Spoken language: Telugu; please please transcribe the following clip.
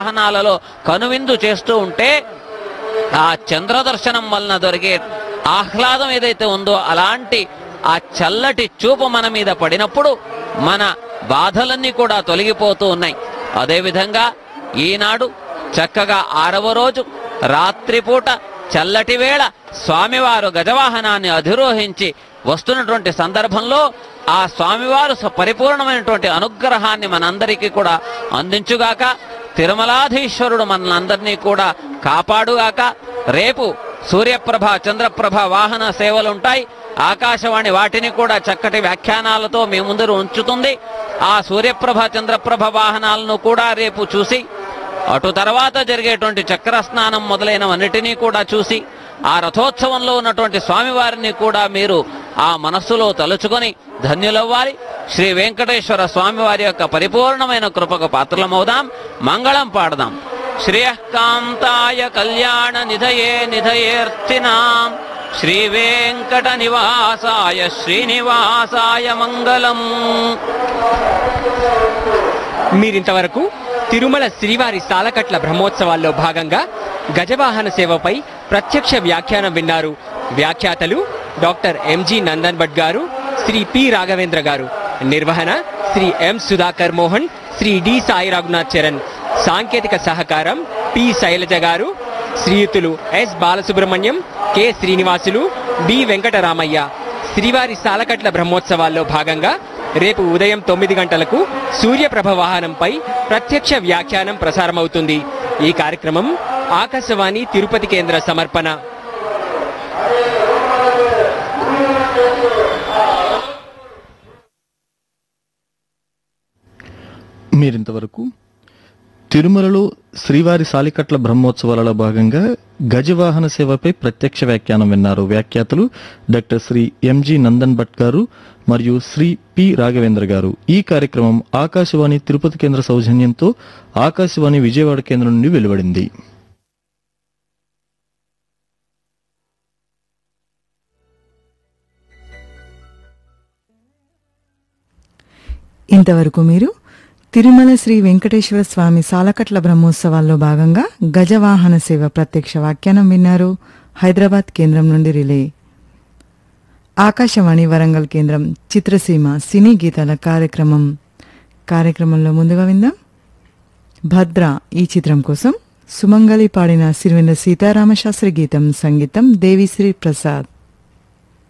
వాహనాలలో కనువిందు చేస్తూ ఉంటే ఆ చంద్ర దర్శనం వలన దొరికే ఆహ్లాదం ఏదైతే ఉందో అలాంటి ఆ చల్లటి చూపు మన మీద పడినప్పుడు మన బాధలన్నీ కూడా తొలగిపోతూ ఉన్నాయి అదేవిధంగా ఈనాడు చక్కగా ఆరవ రోజు రాత్రిపూట చల్లటి వేళ స్వామివారు గజవాహనాన్ని అధిరోహించి వస్తున్నటువంటి సందర్భంలో ఆ స్వామివారు స- పరిపూర్ణమైనటువంటి అనుగ్రహాన్ని మనందరికీ కూడా అందించుగాక తిరుమలాధీశ్వరుడు మనందరినీ కూడా కాపాడుగాక రేపు సూర్యప్రభ చంద్రప్రభ వాహన సేవలు ఉంటాయి ఆకాశవాణి వాటిని కూడా చక్కటి వ్యాఖ్యానాలతో మీ ముందర ఉంచుతుంది ఆ సూర్యప్రభ చంద్రప్రభ వాహనాలను కూడా రేపు చూసి అటు తర్వాత జరిగేటువంటి చక్ర స్నానం మొదలైనవన్నిటినీ కూడా చూసి ఆ రథోత్సవంలో ఉన్నటువంటి స్వామివారిని కూడా మీరు ఆ మనస్సులో తలుచుకొని ధన్యులవ్వాలి శ్రీ వెంకటేశ్వర స్వామివారి యొక్క పరిపూర్ణమైన కృపకు పాత్రలమవుదాం మంగళం పాడదాం శ్రేయకాంతాయ కళ్యాణ నిధయే నిధయేర్తినాం శ్రీ వెంకట నివాసాయ శ్రీనివాసాయ మంగళం మీరింతవరకు తిరుమల శ్రీవారి సాలకట్ల బ్రహ్మోత్సవాల్లో భాగంగా గజవాహన సేవపై ప్రత్యక్ష వ్యాఖ్యానం విన్నారు వ్యాఖ్యాతలు డాక్టర్ ఎంజి నందన్ భట్ గారు శ్రీ పి రాఘవేంద్ర గారు నిర్వహణ శ్రీ ఎం సుధాకర్ మోహన్ శ్రీ డి సాయి రఘునాథ్ చరణ్ సాంకేతిక సహకారం పి శైలజ గారు శ్రీయుతులు S Balasubrahmanyam K Srinivasulu B Venkataramaiah శ్రీవారి సాలకట్ల బ్రహ్మోత్సవాల్లో భాగంగా రేపు ఉదయం తొమ్మిది గంటలకు సూర్యప్రభ వాహనంపై ప్రత్యక్ష వ్యాఖ్యానం ప్రసారమవుతుంది ఈ కార్యక్రమం ఆకాశవాణి తిరుపతి కేంద్ర సమర్పణ మీరింతవరకు తిరుమలలో శ్రీవారి సాలికట్ల బ్రహ్మోత్సవాలలో భాగంగా గజవాహన సేవపై ప్రత్యక్ష వ్యాఖ్యానం విన్నారు వ్యాఖ్యాతలు డాక్టర్ శ్రీ ఎంజి నందన్ భట్ గారు మరియు శ్రీ పి రాఘవేంద్ర గారు ఈ కార్యక్రమం ఆకాశవాణి తిరుపతి కేంద్ర సౌజన్యంతో ఆకాశవాణి విజయవాడ కేంద్రం నుండి వెలువడింది ఇంతవరకు మీరు తిరుమల శ్రీ వెంకటేశ్వర స్వామి సాలకట్ల బ్రహ్మోత్సవాల్లో భాగంగా గజవాహన సేవ ప్రత్యక్ష వ్యాఖ్యానం విన్నారు హైదరాబాద్ కేంద్రం నుండి రిలే ఆకాశవాణి వరంగల్ కేంద్రం చిత్రసీమ సినీ గీతాల కార్యక్రమం కార్యక్రమంలో ముందుగా విందాం భద్ర ఈ చిత్రం కోసం సుమంగళి పాడిన సిరివెన్న సీతారామశాస్త్రి గీతం సంగీతం దేవిశ్రీ ప్రసాద్